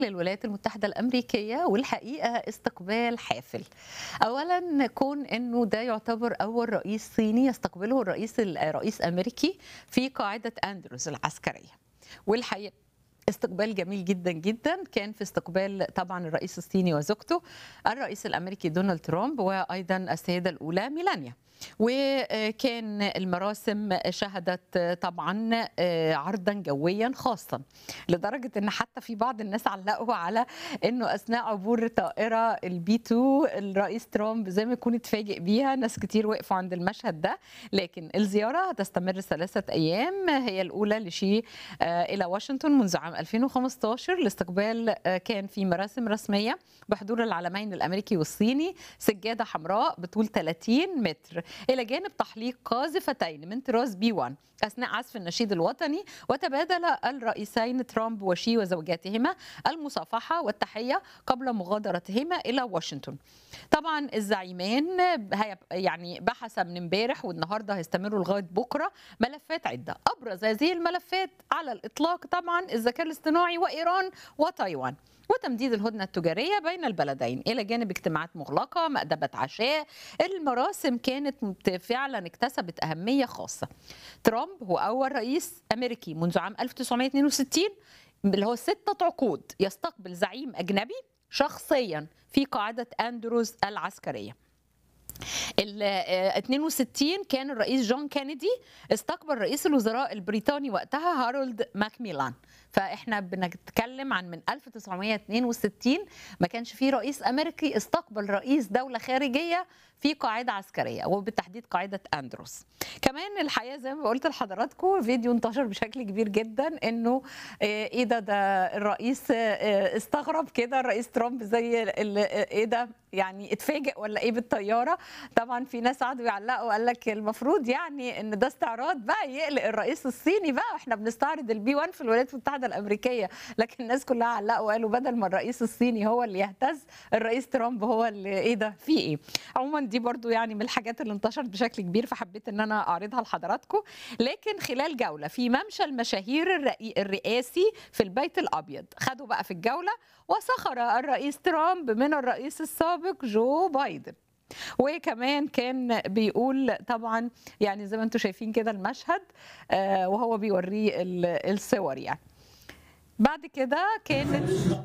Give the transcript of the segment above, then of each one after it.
للولايات المتحدة الأمريكية والحقيقة استقبال حافل أولا كون أنه ده يعتبر أول رئيس صيني يستقبله الرئيس الرئيس أمريكي في قاعدة أندروز العسكرية والحقيقة استقبال جميل جدا جدا كان في استقبال طبعا الرئيس الصيني وزوجته الرئيس الامريكي دونالد ترامب وايضا السيده الاولى ميلانيا وكان المراسم شهدت طبعا عرضا جويا خاصا لدرجه ان حتى في بعض الناس علقوا على انه اثناء عبور طائره البي 2 الرئيس ترامب زي ما يكون اتفاجئ بيها ناس كتير وقفوا عند المشهد ده لكن الزياره هتستمر ثلاثه ايام هي الاولى لشي الى واشنطن منذ عام 2015 الاستقبال كان في مراسم رسميه بحضور العلمين الامريكي والصيني سجاده حمراء بطول 30 متر الى جانب تحليق قاذفتين من طراز بي 1 اثناء عزف النشيد الوطني وتبادل الرئيسين ترامب وشي وزوجاتهما المصافحه والتحيه قبل مغادرتهما الى واشنطن. طبعا الزعيمان يعني بحث من امبارح والنهارده هيستمروا لغايه بكره ملفات عده، ابرز هذه الملفات على الاطلاق طبعا الذكاء الاصطناعي وايران وتايوان. وتمديد الهدنة التجارية بين البلدين إلى جانب اجتماعات مغلقة مأدبة عشاء المراسم كانت فعلا اكتسبت أهمية خاصة ترامب هو أول رئيس أمريكي منذ عام 1962 اللي هو ستة عقود يستقبل زعيم أجنبي شخصيا في قاعدة أندروز العسكرية ال 62 كان الرئيس جون كينيدي استقبل رئيس الوزراء البريطاني وقتها هارولد ماكميلان فاحنا بنتكلم عن من 1962 ما كانش في رئيس امريكي استقبل رئيس دوله خارجيه في قاعده عسكريه وبالتحديد قاعده اندروس كمان الحقيقه زي ما قلت لحضراتكم فيديو انتشر بشكل كبير جدا انه ايه ده ده الرئيس استغرب كده الرئيس ترامب زي ايه ده يعني اتفاجئ ولا ايه بالطياره طبعا في ناس قعدوا يعلقوا قال لك المفروض يعني ان ده استعراض بقى يقلق الرئيس الصيني بقى احنا بنستعرض البي 1 في الولايات المتحده الامريكيه لكن الناس كلها علقوا وقالوا بدل ما الرئيس الصيني هو اللي يهتز الرئيس ترامب هو اللي ايه ده في ايه عموما دي برضو يعني من الحاجات اللي انتشرت بشكل كبير فحبيت ان انا اعرضها لحضراتكم لكن خلال جوله في ممشى المشاهير الرئاسي في البيت الابيض خدوا بقى في الجوله وسخر الرئيس ترامب من الرئيس السابق جو بايدن وكمان كان بيقول طبعا يعني زي ما انتم شايفين كده المشهد وهو بيوريه الصور يعني بعد كده كانت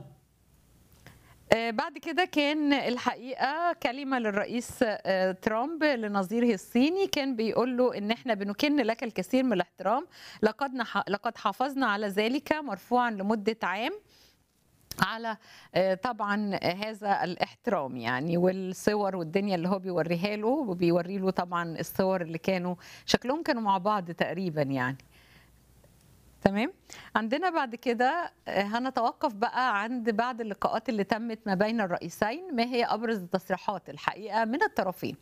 بعد كده كان الحقيقه كلمه للرئيس ترامب لنظيره الصيني كان بيقول له ان احنا بنكن لك الكثير من الاحترام لقد لقد حافظنا على ذلك مرفوعا لمده عام على طبعا هذا الاحترام يعني والصور والدنيا اللي هو بيوريها له وبيوري له طبعا الصور اللي كانوا شكلهم كانوا مع بعض تقريبا يعني تمام عندنا بعد كده هنتوقف بقى عند بعض اللقاءات اللي تمت ما بين الرئيسين ما هي ابرز التصريحات الحقيقه من الطرفين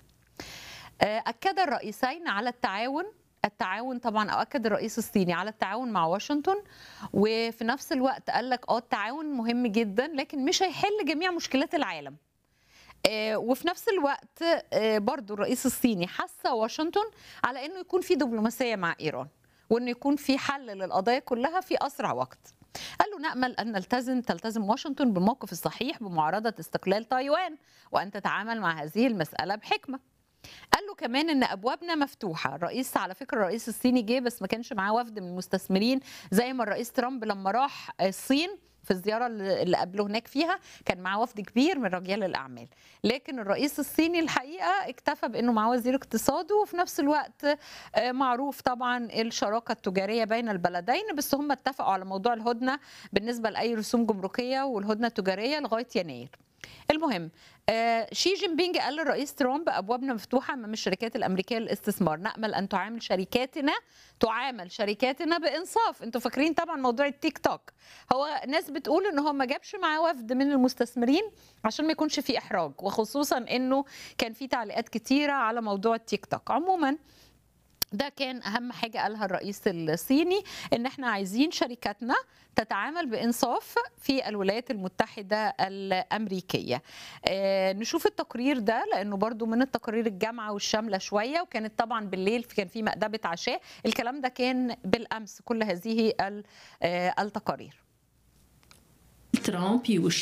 اكد الرئيسين على التعاون التعاون طبعا اؤكد الرئيس الصيني على التعاون مع واشنطن وفي نفس الوقت قال لك اه التعاون مهم جدا لكن مش هيحل جميع مشكلات العالم وفي نفس الوقت برضو الرئيس الصيني حث واشنطن على انه يكون في دبلوماسيه مع ايران وانه يكون في حل للقضايا كلها في اسرع وقت قال له نامل ان نلتزم تلتزم واشنطن بالموقف الصحيح بمعارضه استقلال تايوان وان تتعامل مع هذه المساله بحكمه قال له كمان ان ابوابنا مفتوحه الرئيس على فكره الرئيس الصيني جه بس ما كانش معاه وفد من المستثمرين زي ما الرئيس ترامب لما راح الصين في الزياره اللي قبله هناك فيها كان معاه وفد كبير من رجال الاعمال لكن الرئيس الصيني الحقيقه اكتفى بانه معاه وزير اقتصاده وفي نفس الوقت معروف طبعا الشراكه التجاريه بين البلدين بس هم اتفقوا على موضوع الهدنه بالنسبه لاي رسوم جمركيه والهدنه التجاريه لغايه يناير المهم آه شي جين بينج قال للرئيس ترامب ابوابنا مفتوحه امام الشركات الامريكيه للاستثمار نامل ان تعامل شركاتنا تعامل شركاتنا بانصاف انتوا فاكرين طبعا موضوع التيك توك هو ناس بتقول ان هو ما جابش معاه وفد من المستثمرين عشان ما يكونش في احراج وخصوصا انه كان في تعليقات كتيره على موضوع التيك توك عموما ده كان اهم حاجه قالها الرئيس الصيني ان احنا عايزين شركاتنا تتعامل بانصاف في الولايات المتحده الامريكيه آه نشوف التقرير ده لانه برضو من التقارير الجامعه والشامله شويه وكانت طبعا بالليل كان في مأدبه عشاء الكلام ده كان بالامس كل هذه التقارير احترام puis